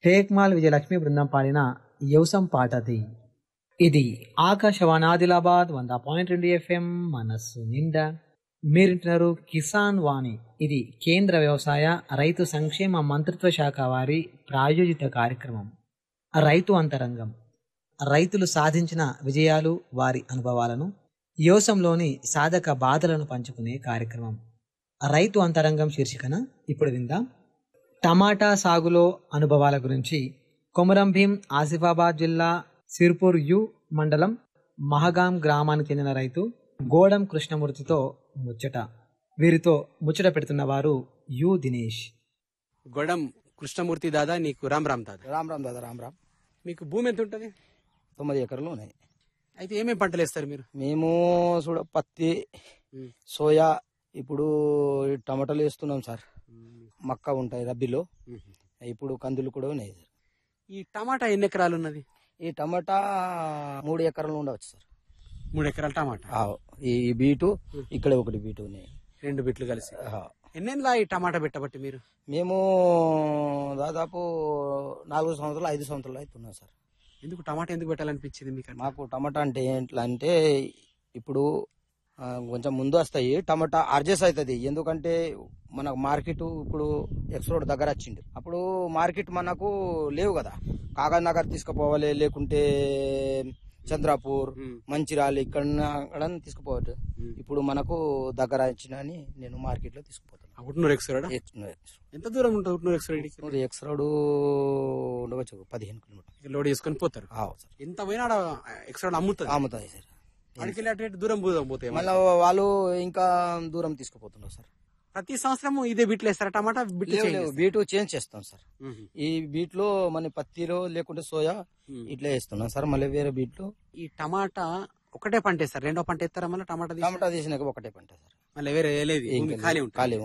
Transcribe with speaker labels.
Speaker 1: టేక్మాల్ విజయలక్ష్మి బృందం పాడిన యవసం పాటది ఇది ఆకాశవాణి ఆదిలాబాద్ వంద పాయింట్ రెండు ఎఫ్ఎం మనస్సు నిండా మీరింటున్నారు కిసాన్ వాణి ఇది కేంద్ర వ్యవసాయ రైతు సంక్షేమ మంత్రిత్వ శాఖ వారి ప్రాయోజిత కార్యక్రమం రైతు అంతరంగం రైతులు సాధించిన విజయాలు వారి అనుభవాలను యోసంలోని సాధక బాధలను పంచుకునే కార్యక్రమం రైతు అంతరంగం శీర్షికన ఇప్పుడు విందాం టమాటా సాగులో అనుభవాల గురించి కొమరం భీం ఆసిఫాబాద్ జిల్లా సిర్పూర్ యు మండలం మహగాం గ్రామానికి చెందిన రైతు గోడం కృష్ణమూర్తితో ముచ్చట వీరితో ముచ్చట పెడుతున్న వారు యు దినేష్
Speaker 2: గొడం కృష్ణమూర్తి దాదా నీకు రామ్ రామ్ దాదా
Speaker 3: రామ్ రామ్ దాదా రామ్ రామ్
Speaker 2: మీకు భూమి ఎంత ఉంటది
Speaker 3: తొమ్మిది ఎకరాలు ఉన్నాయి
Speaker 2: అయితే ఏమేమి పంటలు వేస్తారు మీరు
Speaker 3: మేము చూడ పత్తి సోయా ఇప్పుడు ఈ టమాటాలు వేస్తున్నాం సార్ మక్క ఉంటాయి రబ్బీలో ఇప్పుడు కందులు కూడా ఉన్నాయి సార్
Speaker 2: ఈ టమాటా ఎన్ని ఎకరాలు ఉన్నది
Speaker 3: ఈ టమాటా మూడు ఎకరాలు ఉండవచ్చు సార్
Speaker 2: మూడు ఎకరాల టమాటా
Speaker 3: ఆ, ఈ బీటు ఇక్కడ ఒకటి బీటు ఉన్నాయి
Speaker 2: రెండు బిట్లు కలిసి
Speaker 3: ఆ.
Speaker 2: ఎన్నెందులో ఈ టమాటా పెట్టబట్టి మీరు
Speaker 3: మేము దాదాపు నాలుగు సంవత్సరాలు ఐదు సంవత్సరాలు అవుతున్నాం సార్
Speaker 2: ఎందుకు టమాటా ఎందుకు పెట్టాలనిపించింది మీకు అట్లా?
Speaker 3: మాకు టమాటా అంటే ఎట్లా అంటే ఇప్పుడు ఆ, కొంచెం ముందు వస్తాయి టమాటా అర్జెస్ అవుతుంది ఎందుకంటే మనకు మార్కెట్ ఇప్పుడు ఎక్స్ రోడ్ దగ్గర వచ్చింది అప్పుడు మార్కెట్ మనకు లేవు కదా కాగజ్ నగర్ తీసుకుపోవాలి లేకుంటే చంద్రాపూర్
Speaker 2: ఉమ్.
Speaker 3: మంచిర్యాల ఇక్కడ అక్కడ తీసుకుపోవచ్చు
Speaker 2: ఉమ్.
Speaker 3: ఇప్పుడు మనకు దగ్గర వచ్చిన అని నేను మార్కెట్ లో తీసుకుపోతాను
Speaker 2: ఆ ఉట్నూరు ఎక్స్ రోడ్
Speaker 3: ఎక్స్
Speaker 2: ఎంత దూరం ఉంటుంది Utnoor X road
Speaker 3: road X road ఉండవచ్చు పదిహేను కిలోమీటర్
Speaker 2: లోడ్ చేసుకొని పోతారు
Speaker 3: సార్
Speaker 2: ఎంత పోయినా ఆడ ఎక్స్ రోడ్ అమ్ముతుంది
Speaker 3: అమ్ముతాయి సార్
Speaker 2: అడికి వెళ్ళి అటు దూరం పోదాం పోతే
Speaker 3: మళ్ళీ వాళ్ళు ఇంకా దూరం తీసుకుపోతున్నారు సార్
Speaker 2: ప్రతి సంవత్సరం ఇదే బిట్లు వేస్తారా టమాటా బిట్లు
Speaker 3: లేవు, లేవు. బీటు చేంజ్ చేస్తాం సార్
Speaker 2: ఉహు.
Speaker 3: ఈ బీట్ లో మన పత్తిలో లేకుంటే సోయా
Speaker 2: ఉమ్.
Speaker 3: ఇట్లా వేస్తున్నాం సార్ మళ్ళీ వేరే బీట్ లో
Speaker 2: ఈ టమాటా ఒకటే పంట వేస్తారు రెండో పంట వేస్తారా మళ్ళీ టమాటా తీసి
Speaker 3: టమాటా తీసినాక ఒకటే పంట సార్
Speaker 2: మళ్ళీ వేరే వేయలేదు
Speaker 3: ఏం
Speaker 2: భూమి
Speaker 3: కాదు.
Speaker 2: ఖాళీ ఉంటుంది
Speaker 3: ఖాళీ